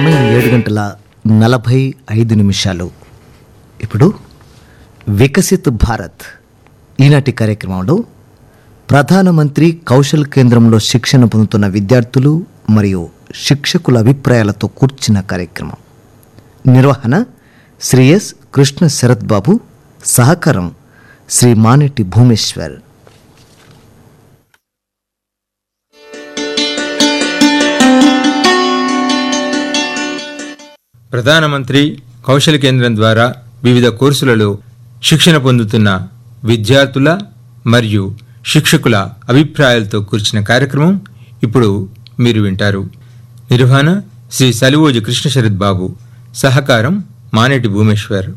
సమయం ఏడు గంటల నలభై ఐదు నిమిషాలు ఇప్పుడు వికసిత్ భారత్ ఈనాటి కార్యక్రమంలో ప్రధానమంత్రి కౌశల్ కేంద్రంలో శిక్షణ పొందుతున్న విద్యార్థులు మరియు శిక్షకుల అభిప్రాయాలతో కూర్చిన కార్యక్రమం నిర్వహణ శ్రీ ఎస్ కృష్ణ శరత్ బాబు సహకారం శ్రీ మానెట్టి భూమేశ్వర్ ప్రధానమంత్రి కౌశల్ కేంద్రం ద్వారా వివిధ కోర్సులలో శిక్షణ పొందుతున్న విద్యార్థుల మరియు శిక్షకుల అభిప్రాయాలతో కూర్చిన కార్యక్రమం ఇప్పుడు మీరు వింటారు నిర్వహణ శ్రీ సలివోజు కృష్ణ శరత్ బాబు సహకారం మానేటి భూమేశ్వర్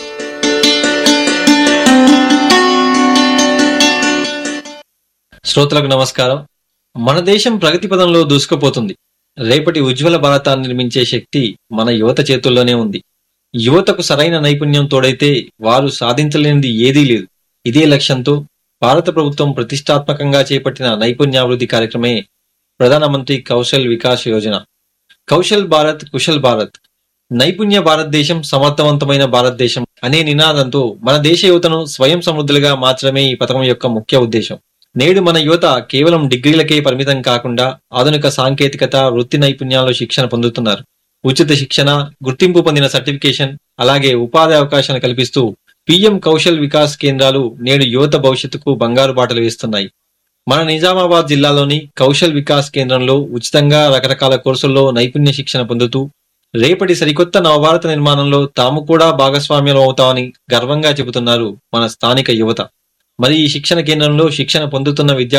శ్రోతలకు నమస్కారం మన దేశం ప్రగతి పదంలో దూసుకుపోతుంది రేపటి ఉజ్వల భారతాన్ని నిర్మించే శక్తి మన యువత చేతుల్లోనే ఉంది యువతకు సరైన నైపుణ్యం తోడైతే వారు సాధించలేనిది ఏదీ లేదు ఇదే లక్ష్యంతో భారత ప్రభుత్వం ప్రతిష్టాత్మకంగా చేపట్టిన నైపుణ్యాభివృద్ధి కార్యక్రమే ప్రధానమంత్రి కౌశల్ వికాస్ యోజన కౌశల్ భారత్ కుశల్ భారత్ నైపుణ్య భారతదేశం సమర్థవంతమైన భారతదేశం అనే నినాదంతో మన దేశ యువతను స్వయం సమృద్ధులుగా మార్చడమే ఈ పథకం యొక్క ముఖ్య ఉద్దేశం నేడు మన యువత కేవలం డిగ్రీలకే పరిమితం కాకుండా ఆధునిక సాంకేతికత వృత్తి నైపుణ్యాల్లో శిక్షణ పొందుతున్నారు ఉచిత శిక్షణ గుర్తింపు పొందిన సర్టిఫికేషన్ అలాగే ఉపాధి అవకాశాలు కల్పిస్తూ పీఎం కౌశల్ వికాస్ కేంద్రాలు నేడు యువత భవిష్యత్తుకు బంగారు బాటలు వేస్తున్నాయి మన నిజామాబాద్ జిల్లాలోని కౌశల్ వికాస్ కేంద్రంలో ఉచితంగా రకరకాల కోర్సుల్లో నైపుణ్య శిక్షణ పొందుతూ రేపటి సరికొత్త నవభారత నిర్మాణంలో తాము కూడా భాగస్వామ్యం అవుతామని గర్వంగా చెబుతున్నారు మన స్థానిక యువత మరి ఈ శిక్షణ కేంద్రంలో శిక్షణ పొందుతున్న విద్యార్థులు